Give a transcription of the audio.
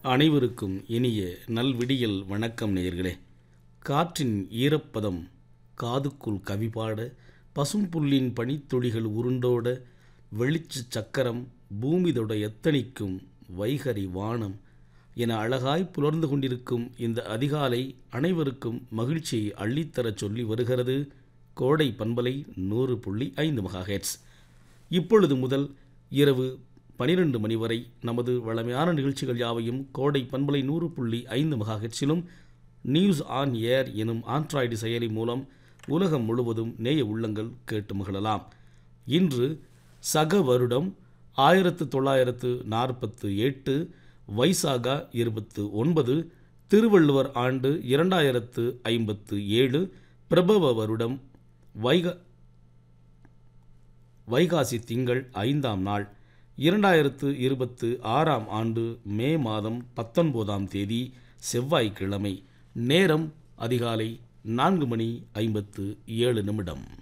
அனைவருக்கும் இனிய நல்விடியல் வணக்கம் நேயர்களே காற்றின் ஈரப்பதம் காதுக்குள் கவிபாட பசும்புல்லின் பனித்துளிகள் உருண்டோட வெளிச்ச சக்கரம் பூமிதொட எத்தனிக்கும் வைகரி வானம் என அழகாய் புலர்ந்து கொண்டிருக்கும் இந்த அதிகாலை அனைவருக்கும் மகிழ்ச்சியை அள்ளித்தரச் சொல்லி வருகிறது கோடை பண்பலை நூறு புள்ளி ஐந்து மெகாஹெட்ஸ் இப்பொழுது முதல் இரவு பனிரெண்டு மணி வரை நமது வளமையான நிகழ்ச்சிகள் யாவையும் கோடை பண்பலை நூறு புள்ளி ஐந்து மெகாஹெட்ஸிலும் நியூஸ் ஆன் ஏர் எனும் ஆண்ட்ராய்டு செயலி மூலம் உலகம் முழுவதும் நேய உள்ளங்கள் கேட்டு மகிழலாம் இன்று சக வருடம் ஆயிரத்து தொள்ளாயிரத்து நாற்பத்து எட்டு வைசாகா இருபத்து ஒன்பது திருவள்ளுவர் ஆண்டு இரண்டாயிரத்து ஐம்பத்து ஏழு பிரபவ வருடம் வைக வைகாசி திங்கள் ஐந்தாம் நாள் இரண்டாயிரத்து இருபத்து ஆறாம் ஆண்டு மே மாதம் பத்தொன்பதாம் தேதி செவ்வாய்க்கிழமை நேரம் அதிகாலை நான்கு மணி ஐம்பத்து ஏழு நிமிடம்